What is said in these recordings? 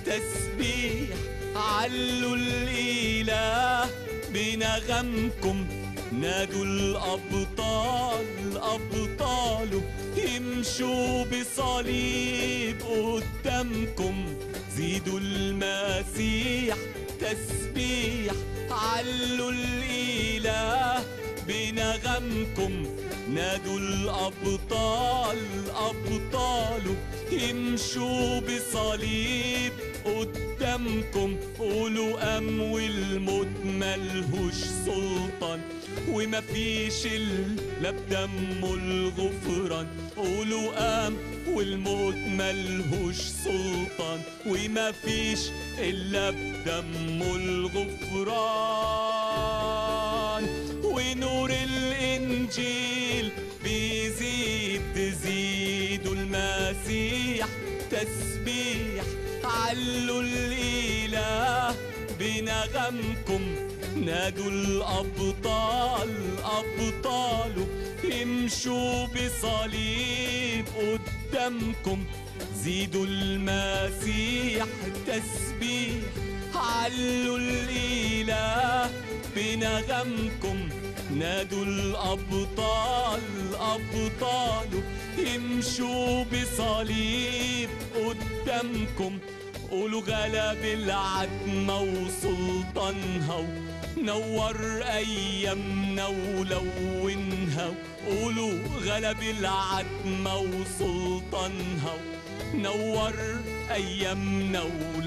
تسبيح علوا الإله بنغمكم نادوا الأبطال أبطاله امشوا بصليب قدامكم زيدوا المسيح تسبيح علوا الإله بنغمكم نادوا الأبطال أبطاله امشوا بصليب قدامكم قولوا قام والموت ملهوش سلطان وما فيش الا بدمه الغفران قولوا قام والموت ملهوش سلطان وما فيش الا بدمه الغفران ونور الانجيل بيزيد تزيدوا المسيح تسبيح علوا الاله بنغمكم نادوا الابطال ابطاله امشوا بصليب قدامكم زيدوا المسيح تسبيح علوا الاله بنغمكم نادوا الأبطال أبطاله امشوا بصليب قدامكم قولوا غلب العتمة وسلطانها نور أيامنا ولونها قولوا غلب العتمة وسلطانها نور أيامنا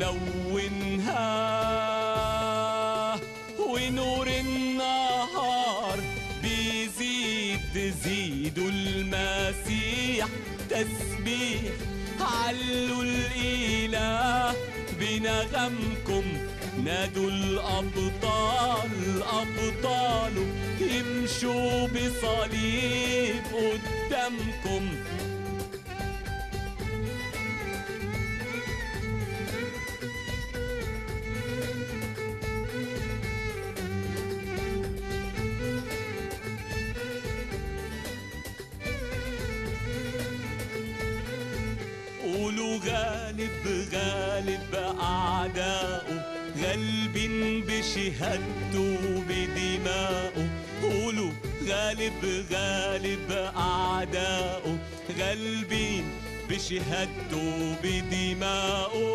ولونها ونور النهار بيزيد تزيدوا المسيح تسبيح علوا الإله بنغمكم نادوا الأبطال أبطاله امشوا بصليب قدامكم قولوا غالب غالب أعداؤه غالبين بشهادته بدماؤه قولوا غالب غالب أعداؤه غالبين بشهادته بدماؤه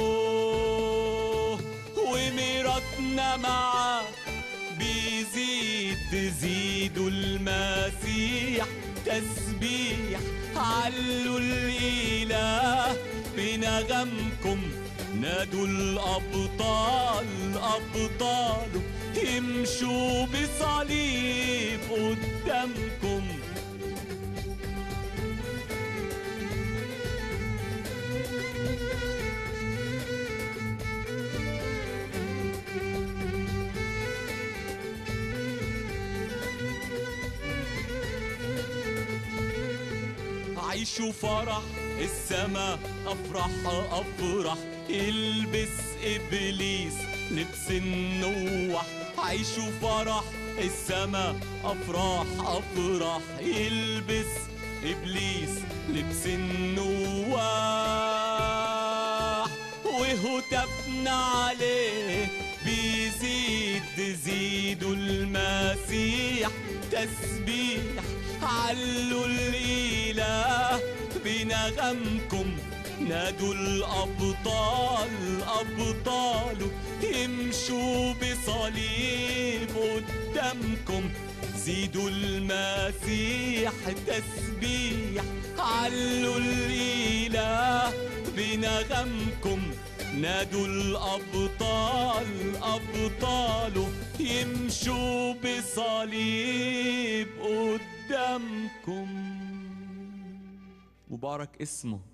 وميراثنا معاه بيزيد تزيدوا المسيح تسبيح علوا الإله بنغمكم نادوا الأبطال أبطاله امشوا بصليب قدامكم عيشوا فرح السما افرح افرح البس ابليس لبس النوح عيشوا فرح السما افراح افرح يلبس ابليس لبس النواح وهتفنا عليه بيزيد تزيدوا المسيح تسبيح علوا الإله بنغمكم نادوا الأبطال أبطاله امشوا بصليب قدامكم زيدوا المسيح تسبيح علوا الإله بنغمكم نادوا الأبطال أبطاله يمشوا بصليب قدامكم مبارك اسمه